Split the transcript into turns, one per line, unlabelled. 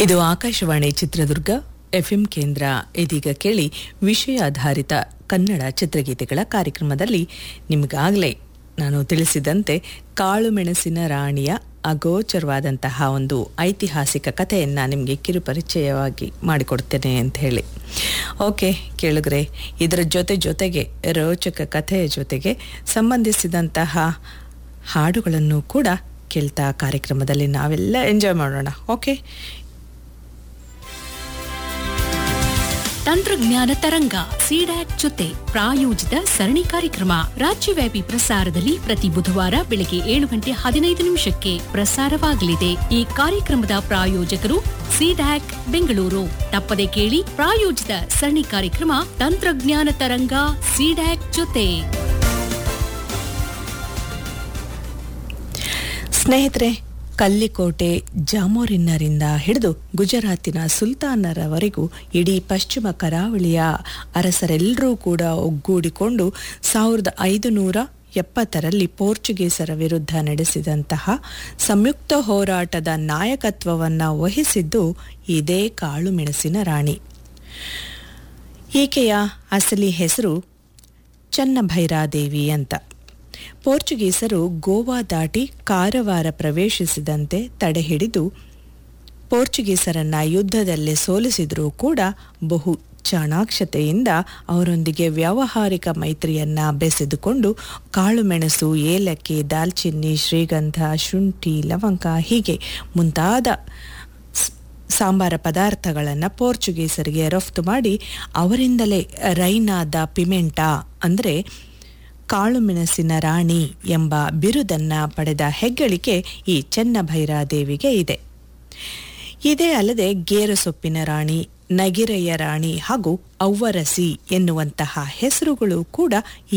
ಇದು ಆಕಾಶವಾಣಿ ಚಿತ್ರದುರ್ಗ ಎಫ್ಎಂ ಕೇಂದ್ರ ಇದೀಗ ಕೇಳಿ ವಿಷಯ ಆಧಾರಿತ ಕನ್ನಡ ಚಿತ್ರಗೀತೆಗಳ ಕಾರ್ಯಕ್ರಮದಲ್ಲಿ ನಿಮಗಾಗಲೇ ನಾನು ತಿಳಿಸಿದಂತೆ ಕಾಳುಮೆಣಸಿನ ರಾಣಿಯ ಅಗೋಚರವಾದಂತಹ ಒಂದು ಐತಿಹಾಸಿಕ ಕಥೆಯನ್ನು ನಿಮಗೆ ಕಿರುಪರಿಚಯವಾಗಿ ಮಾಡಿಕೊಡ್ತೇನೆ ಅಂತ ಹೇಳಿ ಓಕೆ ಕೇಳಿದ್ರೆ ಇದರ ಜೊತೆ ಜೊತೆಗೆ ರೋಚಕ ಕಥೆಯ ಜೊತೆಗೆ ಸಂಬಂಧಿಸಿದಂತಹ ಹಾಡುಗಳನ್ನು ಕೂಡ ಕೇಳ್ತಾ ಕಾರ್ಯಕ್ರಮದಲ್ಲಿ ನಾವೆಲ್ಲ ಎಂಜಾಯ್ ಮಾಡೋಣ ಓಕೆ
ತಂತ್ರಜ್ಞಾನ ತರಂಗ ಸಿಡ್ಯಾಕ್ ಜೊತೆ ಪ್ರಾಯೋಜಿತ ಸರಣಿ ಕಾರ್ಯಕ್ರಮ ರಾಜ್ಯವ್ಯಾಪಿ ಪ್ರಸಾರದಲ್ಲಿ ಪ್ರತಿ ಬುಧವಾರ ಬೆಳಗ್ಗೆ ಏಳು ಗಂಟೆ ಹದಿನೈದು ನಿಮಿಷಕ್ಕೆ ಪ್ರಸಾರವಾಗಲಿದೆ ಈ ಕಾರ್ಯಕ್ರಮದ ಪ್ರಾಯೋಜಕರು ಸಿಡ್ಯಾಕ್ ಬೆಂಗಳೂರು ತಪ್ಪದೆ ಕೇಳಿ ಪ್ರಾಯೋಜಿತ ಸರಣಿ ಕಾರ್ಯಕ್ರಮ ತಂತ್ರಜ್ಞಾನ ತರಂಗ ಸಿಡ್ಯಾಕ್ ಜೊತೆ
ಸ್ನೇಹಿತರೆ ಕಲ್ಲಿಕೋಟೆ ಜಾಮೋರಿನ್ನರಿಂದ ಹಿಡಿದು ಗುಜರಾತಿನ ಸುಲ್ತಾನರವರೆಗೂ ಇಡೀ ಪಶ್ಚಿಮ ಕರಾವಳಿಯ ಅರಸರೆಲ್ಲರೂ ಕೂಡ ಒಗ್ಗೂಡಿಕೊಂಡು ಸಾವಿರದ ಐದುನೂರ ಎಪ್ಪತ್ತರಲ್ಲಿ ಪೋರ್ಚುಗೀಸರ ವಿರುದ್ಧ ನಡೆಸಿದಂತಹ ಸಂಯುಕ್ತ ಹೋರಾಟದ ನಾಯಕತ್ವವನ್ನು ವಹಿಸಿದ್ದು ಇದೇ ಕಾಳುಮೆಣಸಿನ ರಾಣಿ ಈಕೆಯ ಅಸಲಿ ಹೆಸರು ಚನ್ನಭೈರಾದೇವಿ ಅಂತ ಪೋರ್ಚುಗೀಸರು ಗೋವಾ ದಾಟಿ ಕಾರವಾರ ಪ್ರವೇಶಿಸಿದಂತೆ ತಡೆಹಿಡಿದು ಪೋರ್ಚುಗೀಸರನ್ನ ಯುದ್ಧದಲ್ಲಿ ಸೋಲಿಸಿದರೂ ಕೂಡ ಬಹು ಚಾಣಾಕ್ಷತೆಯಿಂದ ಅವರೊಂದಿಗೆ ವ್ಯಾವಹಾರಿಕ ಮೈತ್ರಿಯನ್ನ ಬೆಸೆದುಕೊಂಡು ಕಾಳುಮೆಣಸು ಏಲಕ್ಕಿ ದಾಲ್ಚಿನ್ನಿ ಶ್ರೀಗಂಧ ಶುಂಠಿ ಲವಂಗ ಹೀಗೆ ಮುಂತಾದ ಸಾಂಬಾರ ಪದಾರ್ಥಗಳನ್ನು ಪೋರ್ಚುಗೀಸರಿಗೆ ರಫ್ತು ಮಾಡಿ ಅವರಿಂದಲೇ ರೈನಾದ ಪಿಮೆಂಟಾ ಅಂದರೆ ಕಾಳುಮೆಣಸಿನ ರಾಣಿ ಎಂಬ ಬಿರುದನ್ನ ಪಡೆದ ಹೆಗ್ಗಳಿಕೆ ಈ ಚೆನ್ನಭೈರಾದೇವಿಗೆ ಇದೆ ಇದೇ ಅಲ್ಲದೆ ಗೇರುಸೊಪ್ಪಿನ ರಾಣಿ ನಗಿರೆಯ ರಾಣಿ ಹಾಗೂ ಅವ್ವರಸಿ ಎನ್ನುವಂತಹ ಹೆಸರುಗಳು ಕೂಡ ಈ